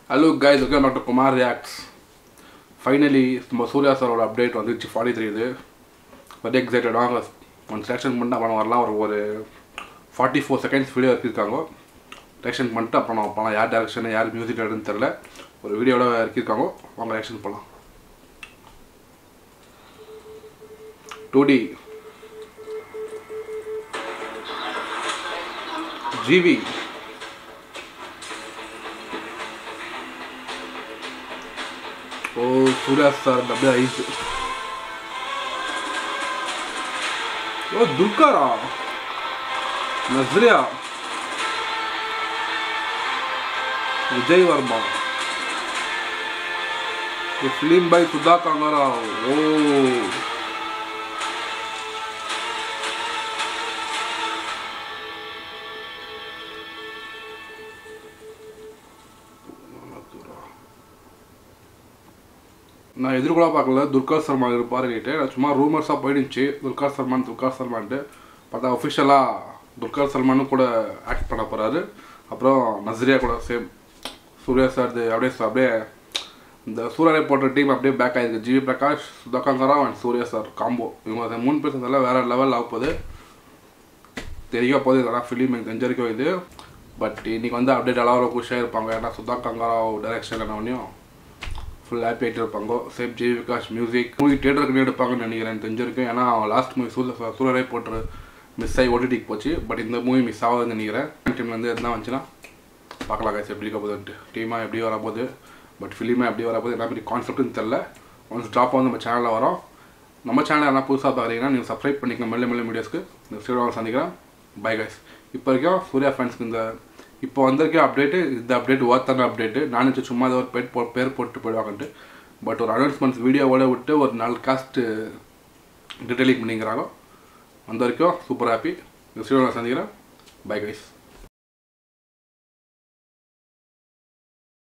hello guys welcome doctor Kumar reacts finally நம்ம சூர்யா சாரோட update வந்துச்சு ஃபார்ட்டி த்ரீ இது வெரி எக்ஸைட்டடாக ஒன் செலெக்ஷன் பண்ணிட்டு அப்புறம் வரலாம் ஒரு ஒரு ஃபார்ட்டி ஃபோர் செகண்ட்ஸ் வீடியோ இறக்கிருக்காங்க செலெக்ஷன் பண்ணிட்டு அப்புறம் நான் போகலாம் யார் டேரக்ஷன் யார் மியூசிக் டேரக்டர்னு தெரில ஒரு வீடியோட இறக்கிருக்காங்க அவங்க டேரக்ஷன் போகலாம் டூ டி ஜிவி ஓ சூர்யா சார் அப்படியே ஐஸ் ஓ துல்காரா நஸ்ரியா விஜய் வர்மா ஃபிலிம் பை சுதா கங்கரா ஓ நான் எதிர்கொள்ள பார்க்கல துர்கா சர்மா இருப்பாருன்னுட்டு நான் சும்மா ரூமர்ஸாக போயிடுச்சு துர்கா சல்மான் துர்கா சல்மான்ட்டு பார்த்தா ஒஃபிஷியலாக துர்கா சல்மானும் கூட ஆக்ட் பண்ண போகிறாரு அப்புறம் நஸ்ரியா கூட சேம் சூர்யா சார் இது அப்படியே அப்படியே இந்த சூர்யா போட்ட டீம் அப்படியே பேக் ஆயிருக்கு GV Prakash Sudha Kongara and Suriya sir combo இவங்க அந்த மூணு பேர் சேர்ந்தால வேறு லெவல் ஆக போகுது தெரிய போகுது இதெல்லாம் ஃபிலிம் எனக்கு தெரிஞ்ச வரைக்கும் இது பட் இன்னைக்கு வந்து அப்டேட் எல்லாரும் குஷியாக இருப்பாங்க ஏன்னா சுதா கங்கராவ் டைரக்ஷன் என்னவனையும் ஃபுல் ஹாப்பி ஆகிட்டு இருப்பாங்க same G Vikash music movie தேட்டருக்கு எடுப்பாங்கன்னு நினைக்கிறேன் தெரிஞ்சிருக்கும் ஏன்னா லாஸ்ட் மூவி சூரிய சூரியரை போட்டு மிஸ் ஆகி ஓடிடிக்கு போச்சு பட் இந்த மூவி மிஸ் ஆகுதுன்னு நினைக்கிறேன் டீம்லேருந்து எதுனா வந்துச்சுன்னா பார்க்கலாம் guys எப்படி இருக்க போகுதுன்ட்டு டீமாக எப்படி வர போகுது பட் ஃபிலிமாக எப்படி வர போகுது என்ன மாதிரி கான்செப்ட்னு தெரில ஒன்ஸ் ட்ராப் வந்து நம்ம சேனலில் வரோம் நம்ம சேனல் என்ன புதுசாக பார்க்குறீங்கன்னா நீங்கள் சப்ஸ்கிரைப் பண்ணிக்கங்க மெல்ல மெல்ல வீடியோஸ்க்கு நெக்ஸ்ட் வீடியோ சந்திக்கிறேன் பை கைஸ் இப்போ வரைக்கும் சூர்யா ஃபேன்ஸ்க்கு இந்த இப்போ வந்திருக்க அப்டேட்டு இந்த அப்டேட் ஒர்த்தான அப்டேட்டு நான் நினச்சி சும்மா ஏதோ ஒரு பேர் போ பேர் போட்டு போயிடுவாங்கன்ட்டு பட் ஒரு அனௌன்ஸ்மெண்ட்ஸ் வீடியோவோட விட்டு ஒரு நாலு காஸ்ட்டு டீட்டெயிலிங் பண்ணிக்கிறாங்க வந்த வரைக்கும் சூப்பர் ஹாப்பி நெக்ஸ்ட் வீடியோ சந்திக்கிறேன் பை கைஸ்